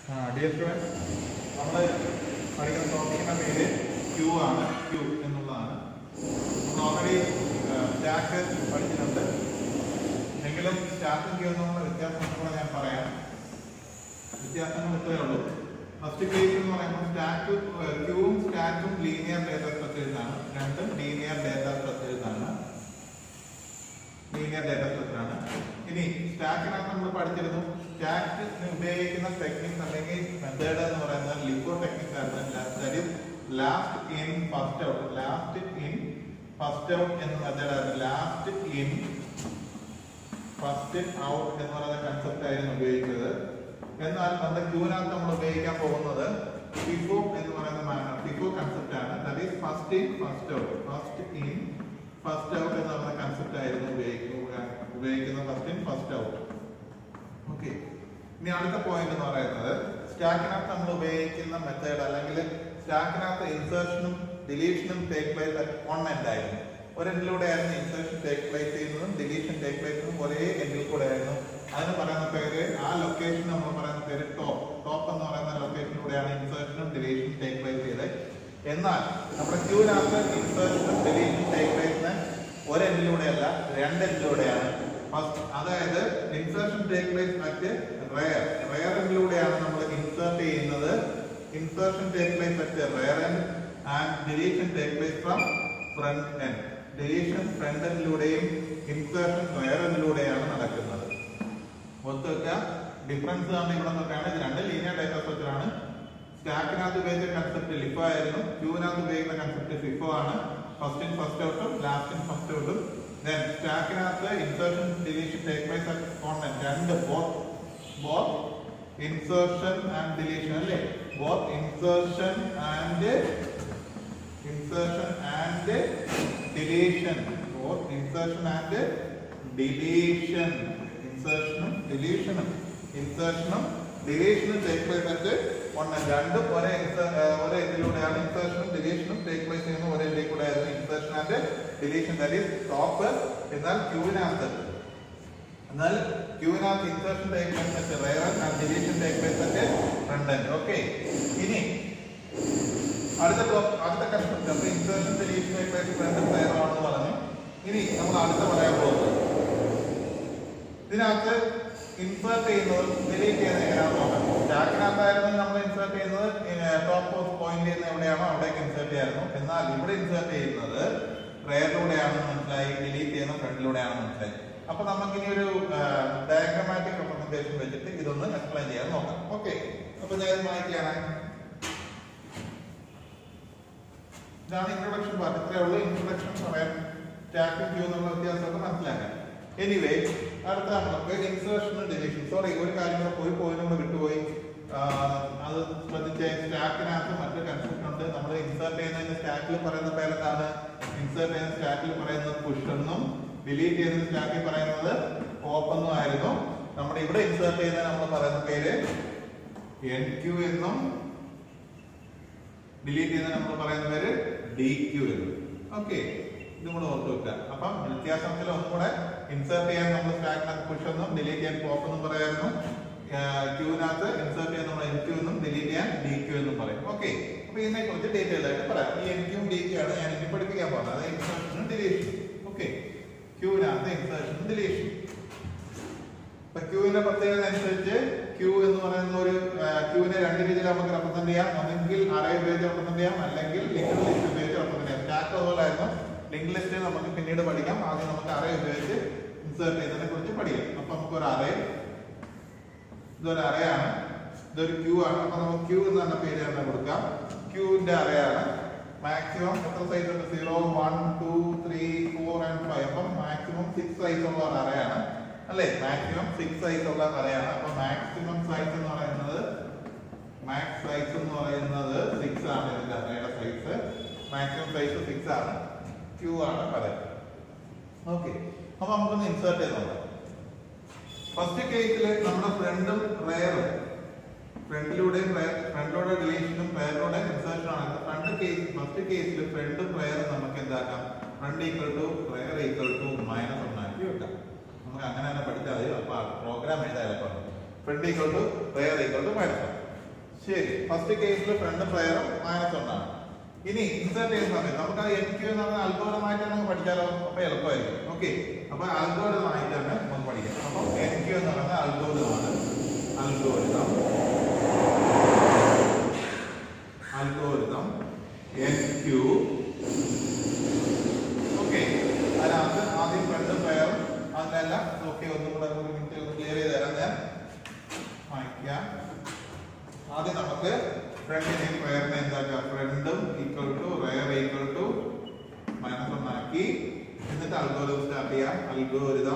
dear students നമ്മൾ പഠിക്കുന്ന ടോപ്പിക്കിന്റെ പേര് ക്യൂ ആണ് ക്യൂ എന്നുള്ളതാണ് നമ്മൾ ഓൾറെഡി സ്റ്റാക്ക് പഠിച്ചിട്ടുണ്ട് എങ്കിലും സ്റ്റാക്കും ക്യൂ എന്നുള്ള വ്യത്യാസം കൂടെ ഞാൻ പറയാം വ്യത്യാസങ്ങൾ ഇത്രയേ ഉള്ളൂ ഫസ്റ്റ് കേസ് എന്ന് പറയുമ്പോൾ സ്റ്റാക്ക് ക്യൂവും സ്റ്റാക്കും ലീനിയർ ഡേറ്റ സ്ട്രക്ചേഴ്സ് ആണ് രണ്ടും ലീനിയർ ഡേറ്റ സ്ട്രക്ചേഴ്സ് ആണ് ലീനിയർ ഡേറ്റ സ്ട്രക്ചർ ആണ് ഇനി സ്റ്റാക്കിനകത്ത് നമ്മൾ പഠിച്ചിരുന്നു സ്റ്റാക്ക് ഉപയോഗിക്കുന്ന ടെക്നിക്സ് അല്ലെങ്കിൽ മെത്തേഡ് എന്ന് പറയുന്നത് ലിക്കോ ടെക്നിക്സ് ആണ് last in first out last in first out എന്ന മെത്തേഡായിരുന്നു ലാസ്റ്റ് ഇൻ ഫസ്റ്റ് ഔട്ട് എന്ന് പറയുന്ന കൺസെപ്റ്റ് ആയിരുന്നു ഉപയോഗിച്ചത് എന്നാൽ നമ്മുടെ ക്യൂനകത്ത് നമ്മൾ ഉപയോഗിക്കാൻ പോകുന്നത് ഫിഫോ എന്ന് പറയുന്ന ഫിഫോ കൺസെപ്റ്റ് ആണ് that is first in first out first in first out എന്ന് പറയുന്ന കൺസെപ്റ്റ് ആയിരുന്നു ഉപയോഗിക്കുക ഉപയോഗിക്കുന്ന first in first out okay ഇനി അടുത്ത പോയിന്റ് എന്ന് പറയുന്നത് സ്റ്റാക്കിനകത്ത് നമ്മൾ ഉപയോഗിക്കുന്ന മെത്തേഡ് അല്ലെങ്കിൽ സ്റ്റാക്കിനകത്ത് ഇൻസേർഷനും ഡിലീഷനും take place at one end ആയിരുന്നു ഒരു എൻഡിലൂടെ ആയിരുന്നു ഇൻസേർഷൻ ടേക്ക് പ്ലേസ് ചെയ്യുന്നതും ഡിലീഷൻ ടേക്ക് പ്ലേസ് ചെയ്യുന്നതും ഒരേ എൻഡിൽ കൂടെ ആയിരുന്നു അതിന് പറയുന്ന പേര് ആ ലൊക്കേഷൻ നമ്മൾ പറയുന്ന പേര് ടോപ്പ് ടോപ്പ് എന്ന് പറയുന്ന ലൊക്കേഷനിലൂടെയാണ് ഇൻസേർഷനും ഡിലീഷനും ടേക്ക് പ്ലേസ് ചെയ്തത് എന്നാൽ നമ്മുടെ ക്യൂവിനകത്ത് ഇൻസേർഷനും ഡിലീഷനും ടേക്ക് പ്ലേസിന് ഒരു എൻഡിലൂടെയല്ല രണ്ട് എൻഡിലൂടെയാണ് ഫസ്റ്റ് അതായത് insertion take place at rear rear എൻഡിലൂടെയാണ് നമ്മൾ ഇൻസേർട്ട് ചെയ്യുന്നത് insertion take place at rear end and deletion take place from front end deletion front എൻഡിലൂടെയും ഇൻസേർഷൻ റയർ എൻഡിലൂടെയാണ് നടക്കുന്നത് ഓർത്ത് വെക്കുക ഡിഫറൻസ് ആണ് ഇവിടെ നോക്കുകയാണ് ഇത് രണ്ട് ലീനിയർ ഡേറ്റ സ്ട്രക്ചർ ആണ് സ്റ്റാക്കിനകത്ത് ഉപയോഗിച്ച കൺസെപ്റ്റ് ലിഫോ ആയിരുന്നു ക്യൂവിനകത്ത് ഉപയോഗിക്കുന്ന കൺസെപ്റ്റ് ഫിഫോ ആണ് ഫസ്റ്റ് ഇൻ ഫസ്റ്റ് ഔട്ടും ലാസ്റ്റ് ഇൻ ഫസ്റ്റ് ഔട്ടും ദെൻ സ്റ്റാക്കിനകത്ത് insertion deletion take place at content രണ്ട് both both insertion and deletion അല്ലേ both insertion and insertion and deletion both insertion and deletion ഇൻസേർഷനും ഡിലീഷനും ഇൻസേർഷനും ഡിലീഷനും ടേക്ക് പ്ലേസ് അറ്റ് വൺ രണ്ടും ഒരേ ഇൻസ- ഏർ ഒരേ ഇതിലൂടെയാണ് ഇൻസേർഷനും ഡിലീഷനും ടേക്ക് പ്ലേസ് ചെയ്യുന്ന ഒരേ ഇതിൽ കൂടെ ആയിരുന്നു insertion and deletion that is top എന്നാൽ ക്യൂവിനകത്ത് എന്നാൽ ക്യൂവിനകത്ത് insertion take place at rear and deletion take place at front end okay ഇനി അടുത്ത ടോപ്പ് അടുത്ത കൺസെപ്റ്റ് അപ്പൊ insertion deletion take place front rear ആണെന്ന് പറഞ്ഞു ഇനി നമ്മൾ അടുത്ത പറയാൻ പോകുന്നത് ഇതിനകത്ത് ഇൻസേർട്ട് ചെയ്യുന്നത് ഡിലീറ്റ് ചെയ്യുന്നത് എങ്ങനെയാണെന്ന് നോക്കാം സ്റ്റാക്കിനകത്തായിരുന്നു നമ്മൾ ഇൻസേർട്ട് ചെയ്യുന്നത് ടോപ്പ് ഓഫ് പോയിന്റ് ചെയ്യുന്ന എവിടെയാണോ അവിടേക്ക് ഇൻസേർട്ട് ചെയ്യായിരുന്നു എന്നാൽ ഇവിടെ ഇൻസേർട്ട് ചെയ്യുന്നത് റെയറിലൂടെയാണെന്ന് മനസ്സിലായി ഡിലീറ്റ് ചെയ്യുന്ന ഫ്രണ്ടിലൂടെയാണെന്ന് മനസ്സിലായി അപ്പൊ നമുക്ക് ഇനി ഒരു ഡയഗ്രമാറ്റിക് റെപ്രസെന്റേഷൻ വെച്ചിട്ട് ഇതൊന്ന് എക്സ്പ്ലെയിൻ ചെയ്യാൻ നോക്കാം ഓക്കെ അപ്പൊ ഞാൻ ഇത് മാറ്റിയാണ് ഇതാണ് ഇൻട്രൊഡക്ഷൻ പാർട്ട് ഇത്രയേ ഉള്ളൂ ഇൻട്രൊഡക്ഷൻ പറയാൻ സ്റ്റാക്കും ക്യൂ എന്നുള്ള വ്യത്യാസമൊക്കെ മനസ്സിലാക്കാൻ എനിവേ അടുത്ത നമുക്ക് ഇൻസേർഷനും ഡിലീഷൻ സോറി ഒരു കാര്യം കൂടെ പോയി പോയിന്റ് കൂടെ വിട്ടുപോയി ആ, അത് ശ്രദ്ധിച്ച സ്റ്റാക്കിനകത്ത് മറ്റൊരു കൺസെപ്റ്റ് ഉണ്ട് നമ്മൾ ഇൻസേർട്ട് ചെയ്യുന്നതിന് സ്റ്റാക്കിൽ പറയുന്ന പേരെന്താണ് ഇൻസേർട്ട് ചെയ്യുന്ന സ്റ്റാക്കിൽ പറയുന്നത് പുഷ് എന്നും ഡിലീറ്റ് ചെയ്യുന്ന സ്റ്റാക്കിൽ പറയുന്നത് ഓപ്പ് എന്നും ആയിരുന്നു നമ്മുടെ ഇവിടെ ഇൻസേർട്ട് ചെയ്യുന്ന നമ്മൾ പറയുന്ന പേര് എൻ ക്യൂ എന്നും ഡിലീറ്റ് ചെയ്യുന്ന നമ്മൾ പറയുന്ന പേര് ഡി ക്യൂ എന്ന് ഓക്കെ ഇതും കൂടെ ഓർത്ത് വെക്കുക അപ്പം വ്യത്യാസത്തിൽ ഒന്നും കൂടെ ഇൻസേർട്ട് ചെയ്യാൻ നമ്മൾ സ്റ്റാക്കിനകത്ത് പുഷ് എന്നും ഡിലീറ്റ് ചെയ്യാൻ പോപ്പ് എന്നും പറയായിരുന്നു ക്യൂവിനകത്ത് ഇൻസേർട്ട് ചെയ്യാൻ നമ്മൾ എൻ ക്യൂ എന്നും ഡിലീറ്റ് ചെയ്യാൻ ഡി ക്യൂ എന്നും പറയും ഓക്കെ അപ്പൊ ഇതിനെ കുറിച്ച് ഡീറ്റെയിൽ ആയിട്ട് പറയാം ഈ എൻ ക്യൂ ഡി ക്യൂ ആണ് ഞാൻ ഇനി പഠിപ്പിക്കാൻ പോകുന്നത് അതായത് ഇൻസേർഷനും ഡിലീഷനും ഓക്കെ ക്യൂവിനകത്ത് ഇൻസേർഷനും ഡിലീഷനും ഇപ്പൊ ക്യൂവിന്റെ പ്രത്യേകത അനുസരിച്ച് ക്യൂ എന്ന് പറയുന്ന ഒരു ക്യൂവിനെ രണ്ട് രീതിയിൽ നമുക്ക് റെപ്രസെന്റ് ചെയ്യാം ഒന്നെങ്കിൽ അറേ ഉപയോഗിച്ച് റെപ്രസെന്റ് ചെയ്യാം അല്ലെങ്കിൽ ലിങ്ക് ലിസ്റ്റ് ഉപയോഗിച്ച് റെപ്രസെന്റ് ചെയ്യാം സ്റ്റാക്ക് അതുപോലായിരുന്നു ലിങ്ക് ലിസ്റ്റ് നമുക്ക് പിന്നീട് പഠിക്കാം ആദ്യം നമുക്ക് അറേ ഉപയോഗിച്ച് ഇൻസേർട്ട് ചെയ്യുന്നതിനെ കുറിച്ച് പഠിക്കാം അപ്പൊ നമുക്ക് ഒരു അറേ ഇതൊരു അറേ ആണ് ഇതൊരു ക്യൂ ആണ് അപ്പൊ നമുക്ക് ക്യൂ എന്ന് പറഞ്ഞ പേര് തന്നെ കൊടുക്കാം ക്യൂവിന്റെ അറേ ആണ് മാക്സിമം എത്ര സൈസ് ഉണ്ട് zero one two three four and five അപ്പം മാക്സിമം സിക്സ് സൈസ് ഉള്ള ഒരു അറയാണ് അല്ലേ മാക്സിമം സിക്സ് സൈസ് ഉള്ള അറയാണ് അപ്പൊ മാക്സിമം സൈസ് എന്ന് പറയുന്നത് മാക്സ് സൈസ് എന്ന് പറയുന്നത് സിക്സ് ആണ് ഇതിന്റെ അറയുടെ സൈസ് മാക്സിമം സൈസ് സിക്സ് ആണ് ക്യൂ ആണ് പറയുന്നത് ഓക്കെ അപ്പൊ നമുക്കൊന്ന് ഇൻസേർട്ട് ചെയ്ത് നോക്കാം ഫസ്റ്റ് കേസിൽ നമ്മുടെ ഫ്രണ്ടും റയറും ഫ്രണ്ടിലൂടെയും ഫ്രണ്ടിലൂടെ ഡിലീഷനും റയറിലൂടെ ഇൻസേർഷൻ ആണ് ഫ്രണ്ട് കേസ് ഫസ്റ്റ് കേസിൽ ഫ്രണ്ടും റയറും നമുക്ക് എന്താക്കാം front equal to rear equal to minus ഒന്നാക്കി വെക്കാം നമുക്ക് അങ്ങനെ തന്നെ പഠിച്ചാൽ മതി അപ്പൊ പ്രോഗ്രാം എഴുതാൻ എളുപ്പമാണ് front equal to rear equal to minus ശരി ഫസ്റ്റ് കേസിൽ ഫ്രണ്ട് പ്രയറും മൈനസ് ഒന്നാണ് ഇനി ഇൻസേർട്ട് ചെയ്യുന്ന സമയത്ത് നമുക്ക് ആ എൻ ക്യൂ എന്ന് പറഞ്ഞാൽ അൽഗോരിതമായിട്ട് നമുക്ക് പഠിച്ചാലോ അപ്പൊ എളുപ്പമായിരിക്കും ഓക്കെ അപ്പൊ അൽഗോരിതമായിട്ടാണ് നമുക്ക് പഠിക്കാം അപ്പൊ എൻ ക്യൂ എന്ന് പറയുന്നത് അൽഗോരിതമാണ് algorithm algorithm enqueue okay അതിനകത്ത് ആദ്യം ഫ്രണ്ട് പ്രയറും അതിനെല്ലാം ഓക്കെ ഒന്നും കൂടെ ഒരു മിനിറ്റ് ഒന്ന് ക്ലിയർ ചെയ്ത് തരാം ഞാൻ വായിക്കാം ആദ്യം നമുക്ക് ഫ്രണ്ടിനെയും പ്രയറിനെ എന്താക്കാം ഫ്രണ്ടും equal to rear equal to minus ഒന്നാക്കി എന്നിട്ട് അൽഗോരിതം സ്റ്റാർട്ട് ചെയ്യാം അൽഗോരിതം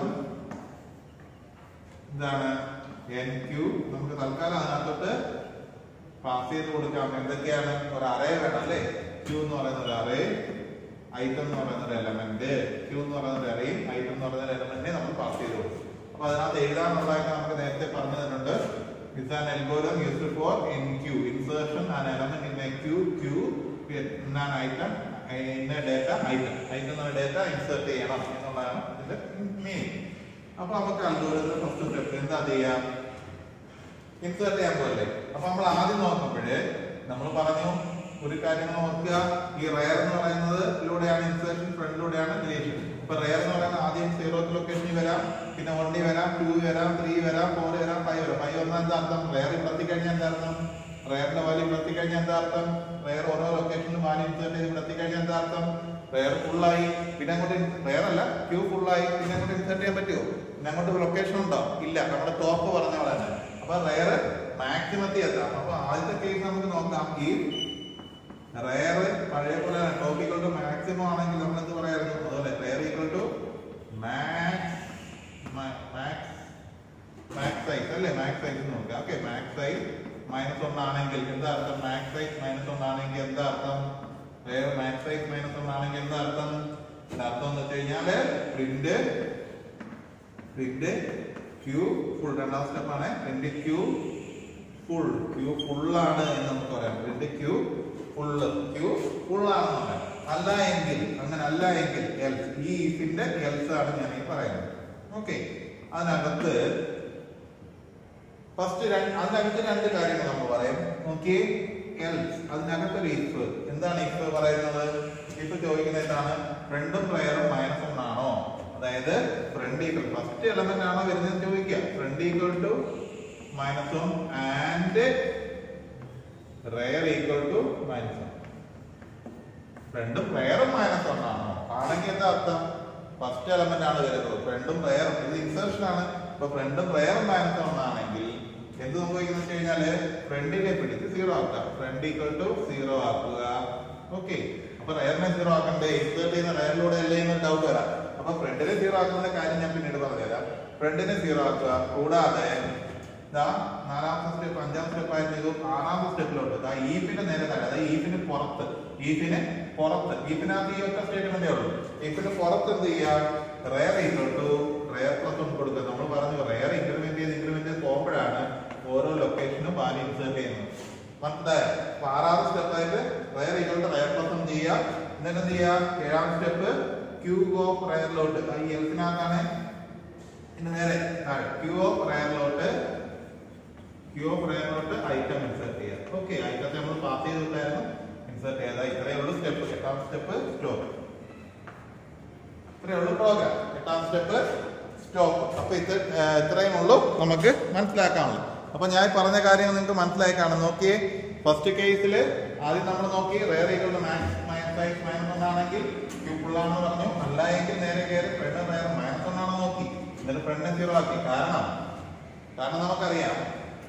എന്താണ് എൻ ക്യൂ നമുക്ക് തൽക്കാലം അതിനകത്തോട്ട് പാസ് ചെയ്ത് കൊടുക്കാം എന്തൊക്കെയാണ് ഒരു അറേ വേണം അല്ലേ ക്യൂ എന്ന് പറയുന്ന ഒരു അറേ ഐറ്റം എന്ന് പറയുന്ന ഒരു എലമെന്റ് ക്യൂ എന്ന് പറയുന്ന ഒരു അറേയും ഐറ്റം എന്ന് പറയുന്ന ഒരു എലമെന്റിനെ നമ്മൾ പാസ് ചെയ്ത് കൊടുക്കും അപ്പൊ അതിനകത്ത് എഴുതാനുള്ളതൊക്കെ നമുക്ക് നേരത്തെ പറഞ്ഞു തന്നിട്ടുണ്ട് it's an algorithm used for enqueue insertion an element in a queue queue in an item in a data item item എന്ന ഡേറ്റ ഇൻസേർട്ട് ചെയ്യണം എന്നുള്ളതാണ് ഇതിന്റെ മീനിങ് അപ്പൊ നമുക്ക് അൽഗോരിതം ഫസ്റ്റ് സ്റ്റെപ്പ് എന്താ ചെയ്യാം ഇൻസേർട്ട് ചെയ്യാൻ പോലെ അപ്പൊ നമ്മൾ ആദ്യം നോക്കുമ്പോഴേ നമ്മൾ പറഞ്ഞു ഒരു കാര്യം നോക്കുക ഈ റയർ എന്ന് പറയുന്നത് ഇതിലൂടെയാണ് ഇൻസേർഷൻ ഫ്രണ്ടിലൂടെയാണ് ഡിലീഷൻ ഇപ്പൊ റയർ എന്ന് പറയുന്നത് ആദ്യം സീറോത്ത് ലൊക്കേഷനിൽ വരാം പിന്നെ വൺ ഡി വരാം ടു വരാം ത്രീ വരാം ഫോർ വരാം ഫൈവ് വരാം ഫൈവ് വന്നാൽ എന്താ അർത്ഥം റയർ ഇവിടെ കഴിഞ്ഞാൽ എന്താ അർത്ഥം റയറിന്റെ വാല്യൂ ഇവിടെ കഴിഞ്ഞാൽ എന്താ അർത്ഥം റയർ ഓരോ ലൊക്കേഷനിലും വാല്യൂ ഇൻസേർട്ട് ചെയ്ത് ഇവിടെ കഴിഞ്ഞാൽ എന്താ അർത്ഥം റയർ ഫുള്ളായി പിന്നെ അങ്ങോട്ട് റയർ അല്ല ക്യൂ ഫുള്ളായി പിന്നെ അങ്ങോട്ട് ഇൻസേർട്ട് ചെയ്യാൻ പറ്റുമോ പിന്നെ അങ്ങോട്ട് ലൊക്കേഷൻ ഉണ്ടോ ഇല്ല നമ്മുടെ ടോപ്പ് പറഞ്ഞ പോലെ തന്നെ അപ്പൊ റയർ മാക്സിമത്തിൽ എത്താം അപ്പൊ ആദ്യത്തെ കേസ് നമുക്ക് നോക്കാം ഈ റയർ പഴയ പോലെ ടോപ്പ് ഈക്വൽ ടു മാക്സിമം ആണെങ്കിൽ നമ്മൾ എന്ത് പറയായിരുന്നു അതുപോലെ rear equal to max max max size അല്ലേ മാക്സ് സൈസ് നോക്കാം ഓക്കെ മാക്സ് സൈസ് മൈനസ് ഒന്നാണെങ്കിൽ എന്താ അർത്ഥം മാക്സ് സൈസ് മൈനസ് ഒന്നാണെങ്കിൽ എന്താ അർത്ഥം റയർ മാക്സ് സൈസ് മൈനസ് ഒന്നാണെങ്കിൽ എന്താ അർത്ഥം ഇതിന്റെ അർത്ഥം എന്ന് വെച്ച് കഴിഞ്ഞാല് പ്രിന്റ് പ്രിന്റ് ക്യൂ ഫുൾ രണ്ടാം സ്റ്റെപ്പ് ആണ് print queue full queue full ആണ് എന്ന് നമുക്ക് പറയാം print queue full queue full ആണെന്ന് പറയാം അല്ല എങ്കിൽ അങ്ങനെ അല്ല എങ്കിൽ എൽസ് ഈ ഇഫിന്റെ എൽസ് ആണ് ഞാൻ ഈ പറയുന്നത് ഓക്കെ അതിനകത്ത് ഫസ്റ്റ് അതിനകത്ത് രണ്ട് കാര്യങ്ങൾ നമ്മൾ പറയും നോക്കിയേ എൽസ് അതിനകത്ത് ഒരു ഇഫ് എന്താണ് ഇഫ് പറയുന്നത് ഇഫ് ചോദിക്കുന്നത് എന്താണ് ഫ്രണ്ടും പ്രയറും മൈനസ് ഒന്നാണോ അതായത് ഫ്രണ്ട് ഈക്വൽ ഫസ്റ്റ് എലമെന്റ് ആണോ വരുന്നത് ചോദിക്കുക front equal to minus one and rear equal to minus one ഫ്രണ്ടും റയറും മൈനസ് വൺ ആണോ ആണെങ്കിൽ എന്താ അർത്ഥം ഫസ്റ്റ് എലമെന്റ് ആണ് വരുന്നത് ഫ്രണ്ടും റയറും ഇത് ഇൻസേർഷൻ ആണ് ഇപ്പൊ ഫ്രണ്ടും റയറും മൈനസ് വൺ ആണെങ്കിൽ എന്ത് സംഭവിക്കുന്നു വെച്ച് കഴിഞ്ഞാല് ഫ്രണ്ടിനെ പിടിച്ച് സീറോ ആക്കുക ഫ്രണ്ട് ഈക്വൽ ടു സീറോ ആക്കുക ഓക്കെ അപ്പൊ റയറിനെ സീറോ ആക്കണ്ടേ ഇൻസേർട്ട് ചെയ്യുന്ന റയറിലൂടെ അല്ലേ എന്ന് ഡൗട്ട് വരാം അപ്പൊ ഫ്രണ്ടിനെ സീറോ ആക്കുന്ന കാര്യം ഞാൻ പിന്നീട് പറഞ്ഞുതരാം ഫ്രണ്ടിനെ സീറോ ആക്കുക കൂടാതെ ദാ നാലാമത്തെ സ്റ്റെപ്പ് അഞ്ചാമത്തെ സ്റ്റെപ്പ് ആയിരുന്നു ഇത് ആറാമത്തെ സ്റ്റെപ്പിലോട്ട് ദാ ഈഫിന്റെ നേരെ താഴെ അതായത് ഈഫിന് പുറത്ത് ഈഫിന് പുറത്ത് ഈഫിനകത്ത് ഈ ഒറ്റ സ്റ്റേറ്റ്മെന്റേ ഉള്ളൂ ഈഫിന് പുറത്ത് എന്ത് ചെയ്യുക rear equal to rear plus ഒന്ന് കൊടുക്കുക നമ്മൾ പറഞ്ഞു റയർ ഇൻക്രിമെന്റ് ചെയ്ത് ഇൻക്രിമെന്റ് ചെയ്ത് പോകുമ്പോഴാണ് ഓരോ ലൊക്കേഷനും വാല്യൂ ഇൻസേർട്ട് ചെയ്യുന്നത് മനസ്സിലായോ അപ്പൊ ആറാമത്തെ സ്റ്റെപ്പ് ആയിട്ട് rear equal to rear plus ഒന്ന് ചെയ്യുക എന്നിട്ട് എന്ത് ചെയ്യുക ഏഴാം സ്റ്റെപ്പ് ക്യൂ ഓഫ് റയറിലോട്ട് ഈ എൽസിനകത്താണ് ഇനി നേരെ താഴെ ക്യൂ ഓഫ് റയറിലോട്ട് ക്യൂ ഓഫ് റയറിലോട്ട് ഐറ്റം ഇൻസേർട്ട് ചെയ്യുക ഓക്കെ ഐറ്റത്തെ നമ്മൾ പാസ് ചെയ്തിട്ടായിരുന്നു ഇൻസേർട്ട് ചെയ്ത ഇത്രയേ ഉള്ളൂ സ്റ്റെപ്പ് എട്ടാം സ്റ്റെപ്പ് സ്റ്റോപ്പ് ഇത്രയേ ഉള്ളൂ പ്രോഗ്രാം എട്ടാം സ്റ്റെപ്പ് സ്റ്റോപ്പ് അപ്പൊ ഇത് ഏർ, ഇത്രയും ഉള്ളൂ നമുക്ക് മനസ്സിലാക്കാനുള്ളൂ അപ്പൊ ഞാൻ ഈ പറഞ്ഞ കാര്യങ്ങൾ നിങ്ങൾക്ക് മനസ്സിലായി കാണും നോക്കിയേ ഫസ്റ്റ് കേസിൽ ആദ്യം നമ്മൾ നോക്കി rear equal to max minus size minus ഒന്നാണെങ്കിൽ ക്യൂ ഫുൾ ആണെന്ന് പറഞ്ഞു അല്ല എങ്കിൽ നേരെ കയറി ഫ്രണ്ട് റയർ മൈനസ് ഒന്നാണെന്ന് നോക്കി എന്നിട്ട് ഫ്രണ്ട് സീറോ ആക്കി കാരണം കാരണം നമുക്കറിയാം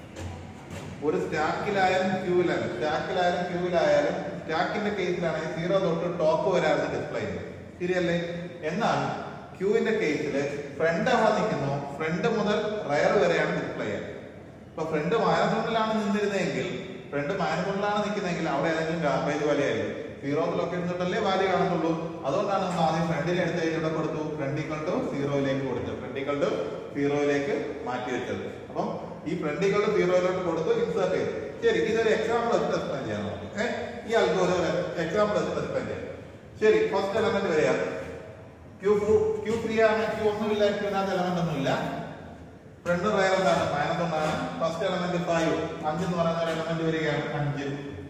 ഒരു സ്റ്റാക്കിലായാലും ക്യൂവിലായാലും സ്റ്റാക്കിലായാലും ക്യൂവിലായാലും സ്റ്റാക്കിന്റെ കേസിലാണെങ്കിൽ സീറോ തൊട്ട് ടോപ്പ് വരെയാണ് ഡിസ്പ്ലേ ചെയ്യുന്നത് ശരിയല്ലേ എന്നാൽ ക്യൂവിന്റെ കേസിൽ ഫ്രണ്ട് അവിടെ നിൽക്കുന്നു ഫ്രണ്ട് മുതൽ റയർ വരെയാണ് ഡിസ്പ്ലേ ചെയ്യുന്നത് ഇപ്പൊ ഫ്രണ്ട് മൈനസ് നിന്നിരുന്നെങ്കിൽ ഫ്രണ്ട് മൈനസ് നിൽക്കുന്നതെങ്കിൽ അവിടെ ഏതെങ്കിലും ഗാർബേജ് വലയായിരിക്കും സീറോ ലൊക്കേഷൻ തൊട്ടല്ലേ വാല്യൂ കാണത്തുള്ളൂ അതുകൊണ്ടാണ് നമ്മൾ ആദ്യം ഫ്രണ്ടിനെ എടുത്ത് കഴിഞ്ഞ് ഇവിടെ കൊടുത്തു ഫ്രണ്ട് ഈക്വൽ ടു സീറോയിലേക്ക് കൊടുത്തു ഫ്രണ്ട് ഈക്വൽ ടു സീറോയിലേക്ക് മാറ്റി വെച്ചത് അപ്പം ഈ ഫ്രണ്ട് ഈക്വൽ ടു സീറോയിലോട്ട് കൊടുത്തു ഇൻസേർട്ട് ചെയ്തു ശരി ഇതൊരു എക്സാമ്പിൾ വെച്ച് എക്സ്പ്ലെയിൻ ചെയ്യാം നമുക്ക് ഏഹ് ഈ അൽഗോരിതം എക്സാമ്പിൾ വെച്ച് എക്സ്പ്ലെയിൻ ചെയ്യാം ശരി ഫസ്റ്റ് എലമെന്റ് വരിക ക്യൂ ക്യൂ ഫ്രീ ആണ് ക്യൂ ഒന്നുമില്ല ക്യൂനകത്ത് എലമെന്റ് ഒന്നുമില്ല ഫ്രണ്ട് റയർ എന്താണ് മൈനസ് ഒന്നാണ് ഫസ്റ്റ് എലമെന്റ് ഫൈവ് അഞ്ച് എന്ന് പറയുന്ന ഒരു എലമെന്റ് വരികയാണ് അഞ്ച്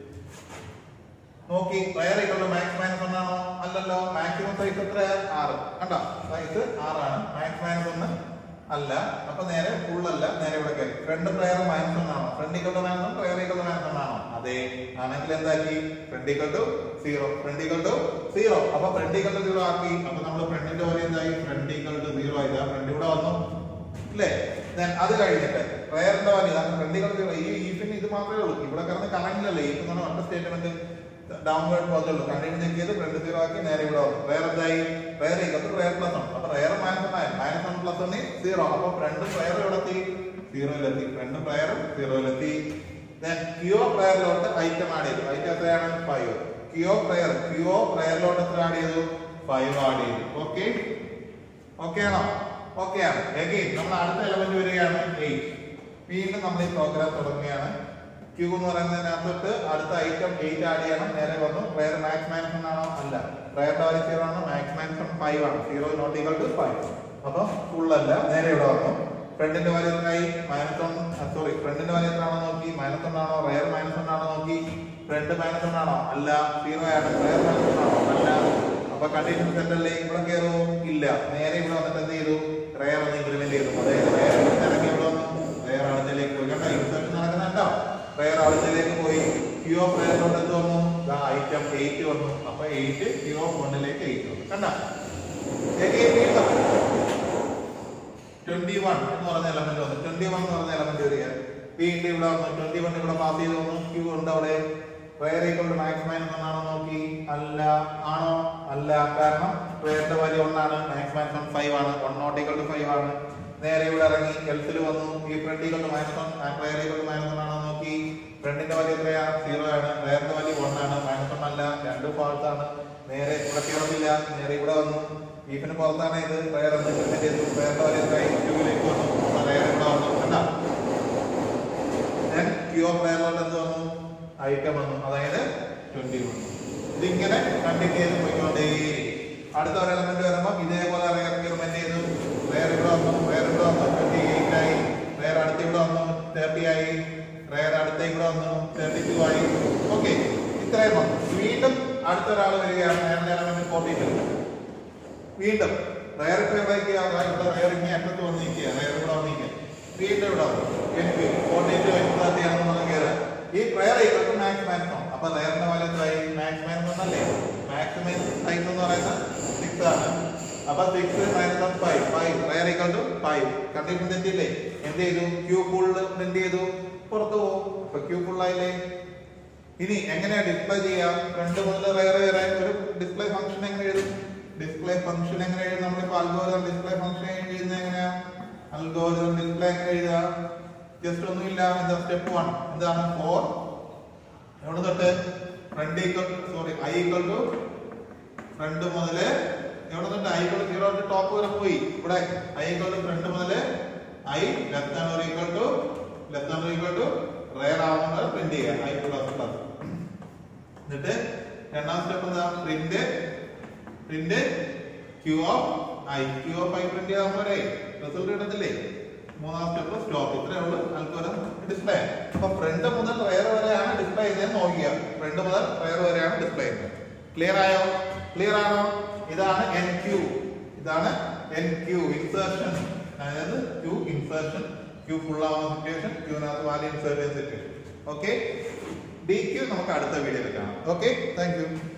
നോക്കി റയർ ഇക്കുള്ള മാക്സ് മൈനസ് ഒന്നാണോ അല്ലല്ലോ മാക്സിമം സൈസ് എത്ര ആറ് കണ്ടോ സൈസ് ആറാണ് മാക്സ് മൈനസ് ഒന്ന് അല്ല അപ്പൊ നേരെ ഫുൾ അല്ല നേരെ ഇവിടെ കയറി ഫ്രണ്ട് പ്രയർ മൈനസ് ഒന്നാണോ ഫ്രണ്ട് ഇക്കുള്ള മൈനസ് ഒന്ന് പ്രയർ ഇക്കുള്ള മൈനസ് ഒന്നാണോ അതെ ആണെങ്കിൽ എന്താക്കി front equal to zero front equal to zero അപ്പൊ ഫ്രണ്ട് ഇക്വൽ ടു സീറോ ആക്കി അപ്പൊ നമ്മൾ ഫ്രണ്ടിന്റെ പോലെ എന്തായി ഫ്രണ്ട് ഇക്വൽ ടു സീറോ ആയില്ല ഫ്രണ്ട് ഇവിടെ വന്നു അല്ലേ Then അത് കഴിഞ്ഞിട്ട് പ്രയറിന്റെ വാല്യൂ അതാണ് ഫ്രണ്ടികൾ ഈ ഈഫിന് ഇത് മാത്രമേ ഉള്ളൂ ഇവിടെ കിടന്ന് കറങ്ങില്ലല്ലേ ഈഫ് എന്ന് പറഞ്ഞ ഒറ്റ സ്റ്റേറ്റ്മെന്റ് ഡൗൺവേർഡ് പോകത്തേ ഉള്ളൂ കണ്ടിന്യൂ ചെക്ക് ചെയ്ത് ഫ്രണ്ട് സീറോ ആക്കി നേരെ ഇവിടെ വന്നു റയർ എന്തായി റയർ ഇക്കത്ത് റയർ പ്ലസ് ആണ് അപ്പൊ rear minus nine minus one plus ഒന്ന് സീറോ അപ്പൊ ഫ്രണ്ട് പ്രയർ എവിടെ എത്തി സീറോയിലെത്തി ഫ്രണ്ട് പ്രയർ സീറോയിലെത്തി ദെൻ ക്യൂ പ്രയറിലോട്ട് ഐറ്റം ആഡ് ചെയ്തു ഐറ്റം എത്രയാണ് ഫൈവ് ക്യൂ പ്രയർ ക്യൂ പ്രയറിലോട്ട് എത്ര ആഡ് ചെയ്തു ഫൈവ് ആഡ് ചെയ്തു ഓക്കെ ഓക്കെ ആണോ ഓക്കെ ആണ് എഗെയിൻ നമ്മൾ അടുത്ത എലമെന്റ് വരികയാണ് എയ്റ്റ് വീണ്ടും നമ്മൾ ഈ പ്രോഗ്രാം തുടങ്ങുകയാണ് ക്യൂ എന്ന് പറയുന്നതിനകത്തോട്ട് അടുത്ത ഐറ്റം എയ്റ്റ് ആഡ് ചെയ്യണം നേരെ വന്നു പ്രയർ മാക്സ് മൈനസ് ആണോ അല്ല പ്രയർ വാല്യൂ സീറോ ആണ് മാക്സ് മൈനസ് ഫൈവ് ആണ് zero not equal to five അപ്പൊ ഫുൾ അല്ല നേരെ ഇവിടെ വന്നു ഫ്രണ്ടിന്റെ വാല്യൂ എത്രയായി മൈനസ് വൺ സോറി ഫ്രണ്ടിന്റെ വാല്യൂ എത്രയാണോ നോക്കി മൈനസ് വൺ ആണോ റയർ മൈനസ് വൺ ആണോ നോക്കി ഫ്രണ്ട് മൈനസ് വൺ ആണോ അല്ല സീറോ ആണ് റയർ മൈനസ് വൺ ആണോ അല്ല അപ്പൊ കണ്ടിന്യൂസ് സെറ്റ് അല്ലേ ഇവിടെ കയറോ ഇല്ല നേരെ ഇവിടെ വന്നിട്ട് എന്ത് ചെയ്തു റയർ ഒന്ന് ഇൻക്രിമെന്റ് ചെയ്തു അതായത് റയർ ഇറങ്ങി ഇവിടെ വന്നു റയർ ആളത്തിലേക്ക് പോയി കണ്ടോ ഇൻസെർഷൻ നടക്കുന്നുണ്ടോ റയർ ആളത്തിലേക്ക് പോയി ക്യൂ ഓഫ് റയറിലോട്ട് എന്ത് വന്നു ഐറ്റം എയ്റ്റ് വന്നു അപ്പൊ എയ്റ്റ് ക്യൂ ഓഫ് വണ്ണിലേക്ക് എയ്റ്റ് വന്നു കണ്ടോ ട്വന്റി വൺ എന്ന് പറഞ്ഞ എലമെന്റ് വന്നു ട്വന്റി വൺ എന്ന് പറഞ്ഞ എലമെന്റ് വരിക വീണ്ടും ഇവിടെ വന്നു ട്വന്റി വൺ ഇവിടെ പാസ് ചെയ്ത് വന്നു ക്യൂ ഉണ്ട് അവിടെ പ്രയർ ഈക്വൾ മാക്സ് മൈനസ് ഒന്നാണോ നോക്കി അല്ല ആണോ അല്ല കാരണം പ്രയറിന്റെ വാല്യൂ ഒന്നാണ് മാക്സ് മൈനസ് വൺ ഫൈവ് ആണ് one not equal to five ആണ് നേരെ ഇവിടെ ഇറങ്ങി എൽസിൽ വന്നു ഈ front equal to minus one rear equal to minus one ആണോ നോക്കി ഫ്രണ്ടിന്റെ വാല്യൂ എത്രയാ സീറോ ആണ് പ്രയറിന്റെ വാല്യൂ വൺ ആണ് മൈനസ് വൺ അല്ല രണ്ട് ഫാൾസ് ആണ് നേരെ ഇവിടെ കയറുന്നില്ല നേരെ ഇവിടെ വന്നു ഈഫിന് പുറത്താണ് ഇത് പ്രയർ എന്ന് ഇംപ്ലിമെന്റ് ചെയ്തു പ്രയറിന്റെ വാല്യൂ എത്രയായി ക്യൂവിലേക്ക് വന്നു പ്രയർ ഇവിടെ വന്നു കണ്ടോ then Q of parallel എന്ത് വന്നു ഐറ്റം വന്നു അതായത് ട്വന്റി വന്നു ഇതിങ്ങനെ കണ്ടിന്യൂ ചെയ്ത് പോയിക്കൊണ്ടേയിരിക്കും അടുത്ത ഒരു എലമെന്റ് വരുമ്പോൾ ഇതേപോലെ എക്സ്പെരിമെന്റ് ചെയ്തു വേറെ ഇവിടെ വന്നു വേറെ ഇവിടെ വന്നു ട്വന്റി എയ്റ്റ് ആയി വേറെ അടുത്ത് ഇവിടെ വന്നു തേർട്ടി ആയി വേറെ അടുത്ത ഇവിടെ വന്നു തേർട്ടി ടു ആയി ഓക്കെ ഇത്രയും വന്നു വീണ്ടും അടുത്ത ഒരാൾ വരികയാണ് നേരത്തെ എലമെന്റ് ഫോർട്ടി ടു വീണ്ടും റയർ ഫേവറേക്ക് ഇവിടെ റയർ ഇങ്ങനെ അറ്റത്ത് വന്ന് നിൽക്കുക റയർ ഇവിടെ വന്ന് നിൽക്കുക വീണ്ടും ഇവിടെ വന്നു എനിക്ക് ഫോർട്ടി ടു എക്സാറ്റ് ചെയ്യണമെന്ന് കയറുക ഈ പ്രയർ ഈക്വൽ മാക്സ് മാക്സിമം അപ്പൊ റയറിന്റെ പോലെ എന്തായി മാക്സ് മാക്സിമം അല്ലേ മാക്സിമം സൈസ് എന്ന് പറയുന്നത് സിക്സ് ആണ് അപ്പൊ six minus five five rear equal to five condition തെറ്റില്ലേ എന്ത് ചെയ്തു ക്യൂ ഫുള്ള് പ്രിന്റ് ചെയ്തു പുറത്തു പോകും അപ്പൊ ക്യൂ ഫുള്ളായില്ലേ ഇനി എങ്ങനെയാ ഡിസ്പ്ലേ ചെയ്യാം രണ്ട് മുതൽ റയർ വരെ ഒരു ഡിസ്പ്ലേ ഫംഗ്ഷൻ എങ്ങനെ എഴുതും ഡിസ്പ്ലേ ഫംഗ്ഷൻ എങ്ങനെ എഴുതും നമ്മളിപ്പോ അൽഗോരിതം ഡിസ്പ്ലേ ഫംഗ്ഷൻ എഴുതുന്നത് എങ്ങനെയാ അൽഗോരിതം ഡിസ്പ്ലേ എങ്ങനെ എഴുതുക ജസ്റ്റ് ഒന്നുമില്ല എന്താ സ്റ്റെപ്പ് വൺ എന്താണ് ഫോർ എവിടെ തൊട്ട് front equal sorry I equal to front മുതല് എവിടെ തൊട്ട് I equal zero to top വരെ പോയി ഇവിടെ ഐ ഈക്വൽ ടു ഫ്രണ്ട് മുതല് I left hand equal to left hand equal to rear ആവുന്നത് പ്രിന്റ് ചെയ്യുക ഐ പ്ലസ് പ്ലസ് എന്നിട്ട് രണ്ടാം സ്റ്റെപ്പ് എന്താ print print queue of I queue of I print ചെയ്യാൻ പോരെ റിസൾട്ട് കിട്ടത്തില്ലേ മൂന്നാം സ്റ്റെപ്പ് സ്റ്റോപ്പ് ഇത്രേ ഉള്ളൂ അൽക്കോലം ഡിസ്പ്ലേ അപ്പൊ ഫ്രണ്ട് മുതൽ റയർ വരെയാണ് ഡിസ്പ്ലേ ചെയ്യുന്നത് നോക്കുക ഫ്രണ്ട് മുതൽ റയർ വരെയാണ് ഡിസ്പ്ലേ ചെയ്യുന്നത് ക്ലിയർ ആയോ ക്ലിയർ ആണോ ഇതാണ് എൻ ക്യൂ ഇതാണ് എൻ ക്യൂ ഇൻസേർഷൻ അതായത് ക്യൂ ഇൻസേർഷൻ ക്യൂ ഫുൾ ആവുന്ന സിറ്റുവേഷൻ ക്യൂവിനകത്ത് വാല്യൂ ഇൻസേർട്ട് ചെയ്യുന്ന സിറ്റുവേഷൻ ഓക്കെ ഡി ക്യൂ നമുക്ക് അടുത്ത വീഡിയോയിൽ കാണാം ഓക്കെ താങ്ക് യു